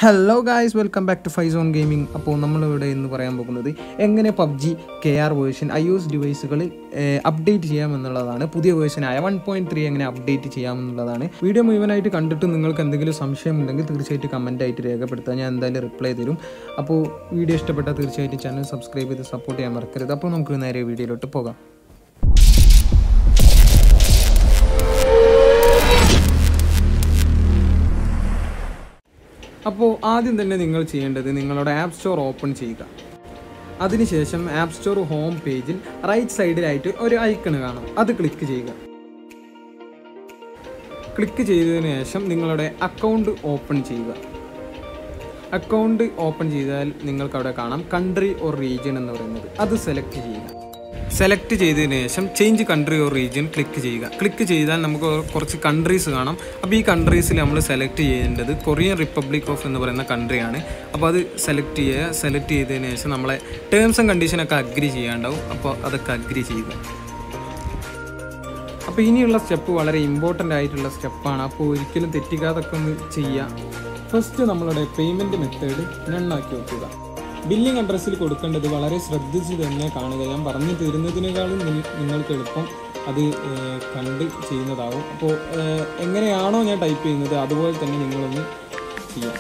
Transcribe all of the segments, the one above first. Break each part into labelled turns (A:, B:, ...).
A: hello guys welcome back to Faizone gaming അപ്പോൾ നമ്മളിവിടെ ഇന്ന് പറയാൻ പോകുന്നത് എങ്ങനെ PUBG K R version I O S ഡിവൈസുകളിൽ അപ്ഡേറ്റ് ചെയ്യാമെന്നുള്ളതാണ് പുതിയ വേർഷനായ വൺ പോയിന്റ് ത്രീ എങ്ങനെ അപ്ഡേറ്റ് ചെയ്യാമെന്നുള്ളതാണ് വീഡിയോ മുഴുവനായിട്ട് കണ്ടിട്ട് നിങ്ങൾക്ക് എന്തെങ്കിലും സംശയം ഉണ്ടെങ്കിൽ തീർച്ചയായിട്ടും കമൻ്റ് ആയിട്ട് രേഖപ്പെടുത്താൻ ഞാൻ എന്തായാലും റിപ്ലൈ തരും അപ്പോൾ വീഡിയോ ഇഷ്ടപ്പെട്ടാൽ തീർച്ചയായിട്ടും ചാനൽ സബ്സ്ക്രൈബ് ചെയ്ത് സപ്പോർട്ട് ചെയ്യാൻ മറക്കരുത് അപ്പോൾ നമുക്ക് നേരെ വീഡിയോയിലോട്ട് പോകാം അപ്പോൾ ആദ്യം തന്നെ നിങ്ങൾ ചെയ്യേണ്ടത് നിങ്ങളുടെ ആപ്പ് സ്റ്റോർ ഓപ്പൺ ചെയ്യുക അതിനുശേഷം ആപ്പ് സ്റ്റോർ ഹോം പേജിൽ റൈറ്റ് സൈഡിലായിട്ട് ഒരു ഐക്കൺ കാണാം അത് ക്ലിക്ക് ചെയ്യുക ക്ലിക്ക് ചെയ്തതിന് ശേഷം നിങ്ങളുടെ അക്കൗണ്ട് ഓപ്പൺ ചെയ്യുക അക്കൗണ്ട് ഓപ്പൺ ചെയ്താൽ നിങ്ങൾക്ക് അവിടെ കാണാം കൺട്രി ഓർ റീജിയൻ എന്ന് പറയുന്നത് അത് സെലക്ട് ചെയ്യുക സെലക്ട് ചെയ്തതിന് ശേഷം change country or region click ചെയ്യുക ക്ലിക്ക് ചെയ്താൽ നമുക്ക് കുറച്ച് കൺട്രീസ് കാണാം അപ്പോൾ ഈ കൺട്രീസിൽ നമ്മൾ സെലക്ട് ചെയ്യേണ്ടത് കൊറിയൻ റിപ്പബ്ലിക് ഓഫ് എന്ന് പറയുന്ന കൺട്രിയാണ് അപ്പോൾ അത് സെലക്ട് ചെയ്യുക സെലക്ട് ചെയ്തതിന് ശേഷം നമ്മളെ ടേംസ് ആൻഡ് കണ്ടീഷനൊക്കെ അഗ്രി ചെയ്യാണ്ടാവും അപ്പോൾ അതൊക്കെ അഗ്രി ചെയ്യുക അപ്പോൾ ഇനിയുള്ള സ്റ്റെപ്പ് വളരെ ഇമ്പോർട്ടൻ്റ് ആയിട്ടുള്ള സ്റ്റെപ്പാണ് അപ്പോൾ ഒരിക്കലും തെറ്റിക്കാതൊക്കെ ഒന്ന് ചെയ്യുക ഫസ്റ്റ് നമ്മളുടെ പേയ്മെൻറ്റ് മെത്തേഡ് നണ്ണാക്കി വെക്കുക ബില്ലിംഗ് അഡ്രസ്സിൽ കൊടുക്കേണ്ടത് വളരെ ശ്രദ്ധിച്ച് തന്നെ കാണുക ഞാൻ പറഞ്ഞു തരുന്നതിനേക്കാളും നി- നിങ്ങൾക്ക് എളുപ്പം അത് ഏഹ്, കണ്ട് ചെയ്യുന്നതാവും അപ്പോൾ ഏഹ്, എങ്ങനെയാണോ ഞാൻ ടൈപ്പ് ചെയ്യുന്നത് അതുപോലെ തന്നെ നിങ്ങളൊന്ന് ചെയ്യാം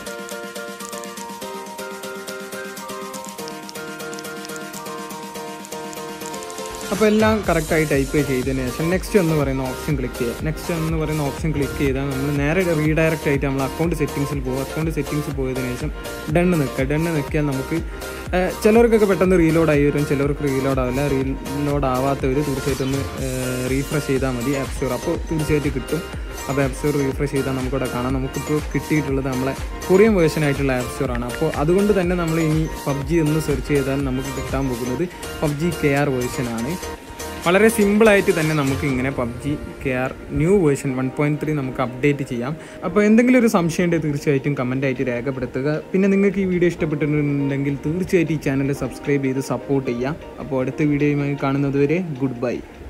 A: അപ്പോൾ എല്ലാം കറക്റ്റായി ടൈപ്പ് ചെയ്തതിന് ശേഷം നെക്സ്റ്റ് എന്ന് പറയുന്ന ഓപ്ഷൻ ക്ലിക്ക് ചെയ്യുക നെക്സ്റ്റ് എന്ന് പറയുന്ന ഓപ്ഷൻ ക്ലിക്ക് ചെയ്താൽ നമ്മൾ നേരെ റീഡയറക്റ്റ് ആയിട്ട് നമ്മൾ അക്കൗണ്ട് സെറ്റിങ്സിൽ പോകും അക്കൗണ്ട് സെറ്റിങ്സിൽ പോയതിനു ശേഷം ഡണ്ണ് നിൽക്കുക ഡണ്ണ് നിൽക്കിയാൽ നമുക്ക് ഏഹ്, ചിലർക്കൊക്കെ പെട്ടെന്ന് റീലോഡ് ആയി വരും ചിലർക്ക് റീലോഡ് ആവില്ല റീലോഡ് ആവാത്തവർ തീർച്ചയായിട്ടും ഒന്ന് റീഫ്രഷ് ചെയ്താൽ മതി ആപ്പ് സ്റ്റോർ അപ്പോൾ തീർച്ചയായിട്ടും കിട്ടും അപ്പോൾ ആപ്പ് സ്റ്റോർ റീഫ്രഷ് ചെയ്താൽ നമുക്കിവിടെ കാണാം നമുക്കിപ്പോൾ കിട്ടിയിട്ടുള്ളത് നമ്മളെ കൊറിയൻ വേർഷൻ ആയിട്ടുള്ള ആപ്പ് സ്റ്റോർ ആണ് അപ്പോൾ അതുകൊണ്ട് തന്നെ നമ്മൾ ഇനി പബ്ജി എന്ന് സെർച്ച് ചെയ്താൽ നമുക്ക് കിട്ടാൻ പോകുന്നത് പബ്ജി കെ ആർ വേർഷൻ ആണ് വളരെ സിമ്പിളായിട്ട് തന്നെ നമുക്ക് ഇങ്ങനെ PUBG K R new version one point three നമുക്ക് അപ്ഡേറ്റ് ചെയ്യാം അപ്പോൾ എന്തെങ്കിലും ഒരു സംശയം ഉണ്ടെങ്കിൽ തീർച്ചയായിട്ടും കമൻ്റ് ആയിട്ട് രേഖപ്പെടുത്തുക പിന്നെ നിങ്ങൾക്ക് ഈ വീഡിയോ ഇഷ്ടപ്പെട്ടിട്ടുണ്ടെങ്കിൽ തീർച്ചയായിട്ടും ഈ ചാനൽ സബ്സ്ക്രൈബ് ചെയ്ത് സപ്പോർട്ട് ചെയ്യാം അപ്പോൾ അടുത്ത വീഡിയോയുമായി കാണുന്നത് വരെ ഗുഡ് ബൈ